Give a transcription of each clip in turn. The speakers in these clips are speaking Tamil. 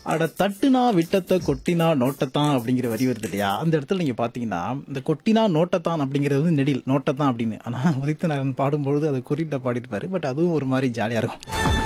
அட தட்டுனா விட்டத்தை கொட்டினா நோட்டத்தான் அப்படிங்கிற வரி வருது இல்லையா அந்த இடத்துல நீங்க பாத்தீங்கன்னா இந்த கொட்டினா நோட்டத்தான் அப்படிங்கிறது வந்து நெடில் நோட்டத்தான் அப்படின்னு ஆனா உதித்தநாதன் பாடும்பொழுது அதை குறிப்பிட்ட பாடிருப்பாரு பட் அதுவும் ஒரு மாதிரி ஜாலியா இருக்கும்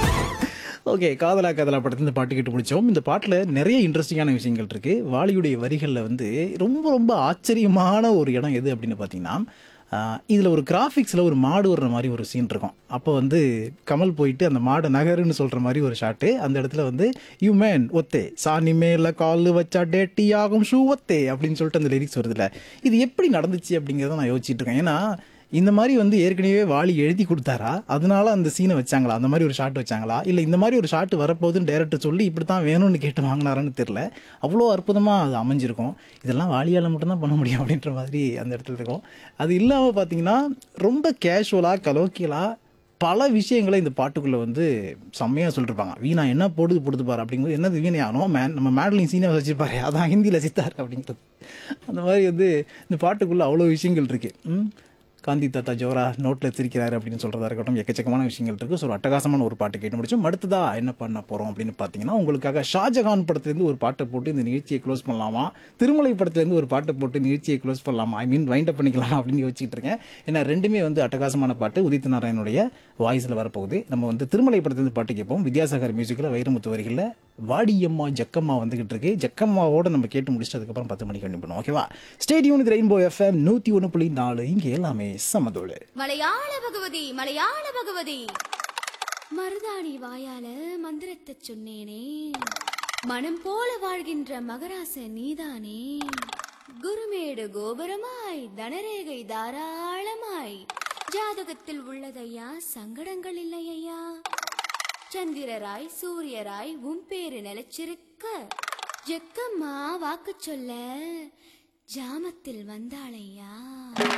ஓகே காதலா காதலா படத்துல இந்த பாட்டு கேட்டு முடிச்சோம் இந்த பாட்டில் நிறைய இன்ட்ரெஸ்டிங்கான விஷயங்கள் இருக்கு வாலியுடைய வரிகளில் வந்து ரொம்ப ரொம்ப ஆச்சரியமான ஒரு இடம் எது அப்படின்னு பார்த்தீங்கன்னா ஆஹ், இதுல ஒரு கிராஃபிக்ஸில் ஒரு மாடு வர்ற மாதிரி ஒரு சீன் இருக்கும் அப்போ வந்து கமல் போயிட்டு அந்த மாடை நகருன்னு சொல்ற மாதிரி ஒரு ஷாட்டு அந்த இடத்துல வந்து யூ மேன் ஒத்தே சாணி மேல கால் வச்சா டேட்டி ஆகும் ஷூ ஒத்தே அப்படின்னு சொல்லிட்டு அந்த லிரிக்ஸ் வருதுல்ல இது எப்படி நடந்துச்சு அப்படிங்கிறத நான் யோசிச்சுட்டு இருக்கேன் ஏன்னா இந்த மாதிரி வந்து ஏற்கனவே வாலி எழுதி கொடுத்தாரா அதனால அந்த சீனை வச்சாங்களா அந்த மாதிரி ஒரு ஷாட் வச்சாங்களா இல்லை இந்த மாதிரி ஒரு ஷாட் வரப்போகுதுன்னு டேரக்டர் சொல்லி இப்படி தான் வேணும்னு கேட்டு வாங்கினாரான்னு தெரில அவ்வளோ அற்புதமாக அது அமைஞ்சிருக்கும் இதெல்லாம் வாலியால் மட்டும்தான் பண்ண முடியும் அப்படின்ற மாதிரி அந்த இடத்துல இருக்கும் அது இல்லாமல் பார்த்தீங்கன்னா ரொம்ப கேஷுவலாக கலோக்கியலாக பல விஷயங்களை இந்த பாட்டுக்குள்ளே வந்து செம்மையாக சொல்லிருப்பாங்க வீணா என்ன போடுது போடுது பாரு அப்படிங்கும்போது என்னது வீணையானோ மேன் நம்ம மேடலிங் சீனை வச்சிருப்பாரு அதான் ஹிந்தியில் சித்தார் அப்படிங்கிறது அந்த மாதிரி வந்து இந்த பாட்டுக்குள்ளே அவ்வளோ விஷயங்கள் இருக்கு ம் காந்தி தாத்தா ஜோரா நோட்டில் சிரிக்கிறாரு அப்படின்னு சொல்கிறதா இருக்கட்டும் எக்கச்சக்கமான விஷயங்கள் இருக்குது ஸோ ஒரு அட்டகாசமான ஒரு பாட்டு கேட்டு முடிச்சோம் அடுத்ததா என்ன பண்ண போகிறோம் அப்படின்னு பார்த்தீங்கன்னா உங்களுக்காக ஷாஜகான் படத்துலேருந்து ஒரு பாட்டை போட்டு இந்த நிகழ்ச்சியை க்ளோஸ் பண்ணலாமா திருமலை படத்துலேருந்து ஒரு பாட்டை போட்டு நிகழ்ச்சியை க்ளோஸ் பண்ணலாமா ஐ மீன் வைண்ட் அப் பண்ணிக்கலாம் அப்படின்னு யோசிச்சுட்டு இருக்கேன் ஏன்னா ரெண்டுமே வந்து அட்டகாசமான பாட்டு உதித் நாராயணுடைய வாய்ஸில் வரப்போகுது நம்ம வந்து திருமலை படத்துலேருந்து பாட்டு கேட்போம் வித்யாசாகர் மியூசிக்கில் வைரமுத்து வரிகளில் வாடியம்மா ஜக்கம்மா வந்துகிட்டு இருக்கு ஜக்கம்மாவோட நம்ம கேட்டு முடிச்சுட்டு அதுக்கப்புறம் பத்து மணிக்கு கண்டிப்பாக பண்ணுவோம் ஓகேவா ஸ்டேடியம் ரெயின்போ எஃப்எம் நூற்றி ஒன்று புள்ளி நாலு இங்கே எல்லாமே சமதோடு மலையாள பகவதி மலையாள பகவதி மருதாணி வாயால மந்திரத்தை சொன்னேனே மனம் போல வாழ்கின்ற மகராச நீதானே குருமேடு கோபுரமாய் தனரேகை தாராளமாய் ஜாதகத்தில் உள்ளதையா சங்கடங்கள் இல்லையா சந்திரராய் சூரியராய் உன் பேரு நிலைச்சிருக்க ஜெக்கம்மா வாக்கு சொல்ல ஜாமத்தில் வந்தாளையா